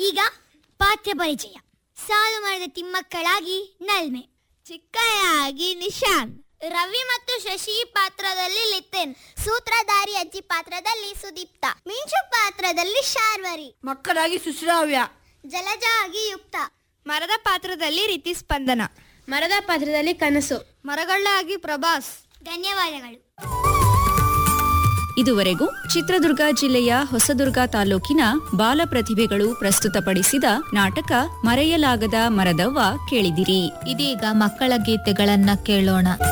ಈಗ ಪಾಠ್ಯ ಪರಿಚಯ ಸಾಲು ಮಾಡಿದ ತಿಮ್ಮಕ್ಕಳಾಗಿ ನಲ್ಮೆ ಚಿಕ್ಕಯ್ಯಾಗಿ ನಿಶಾನ್ ರವಿ ಮತ್ತು ಶಶಿ ಪಾತ್ರದಲ್ಲಿ ಲಿತೆನ್ ಸೂತ್ರಧಾರಿ ಅಜ್ಜಿ ಪಾತ್ರದಲ್ಲಿ ಸುದೀಪ್ತ ಮಿಂಚು ಪಾತ್ರದಲ್ಲಿ ಶಾರ್ವರಿ ಮಕ್ಕಳಾಗಿ ಸುಶ್ರಾವ್ಯ ಜಲಜ ಆಗಿ ಯುಕ್ತ ಮರದ ಪಾತ್ರದಲ್ಲಿ ರೀತಿ ಸ್ಪಂದನ ಮರದ ಪಾತ್ರದಲ್ಲಿ ಕನಸು ಮರಗಳಾಗಿ ಪ್ರಭಾಸ್ ಧನ್ಯವಾದಗಳು ಇದುವರೆಗೂ ಚಿತ್ರದುರ್ಗ ಜಿಲ್ಲೆಯ ಹೊಸದುರ್ಗ ತಾಲೂಕಿನ ಬಾಲ ಪ್ರತಿಭೆಗಳು ಪ್ರಸ್ತುತಪಡಿಸಿದ ನಾಟಕ ಮರೆಯಲಾಗದ ಮರದವ್ವ ಕೇಳಿದಿರಿ ಇದೀಗ ಮಕ್ಕಳ ಗೀತೆಗಳನ್ನ ಕೇಳೋಣ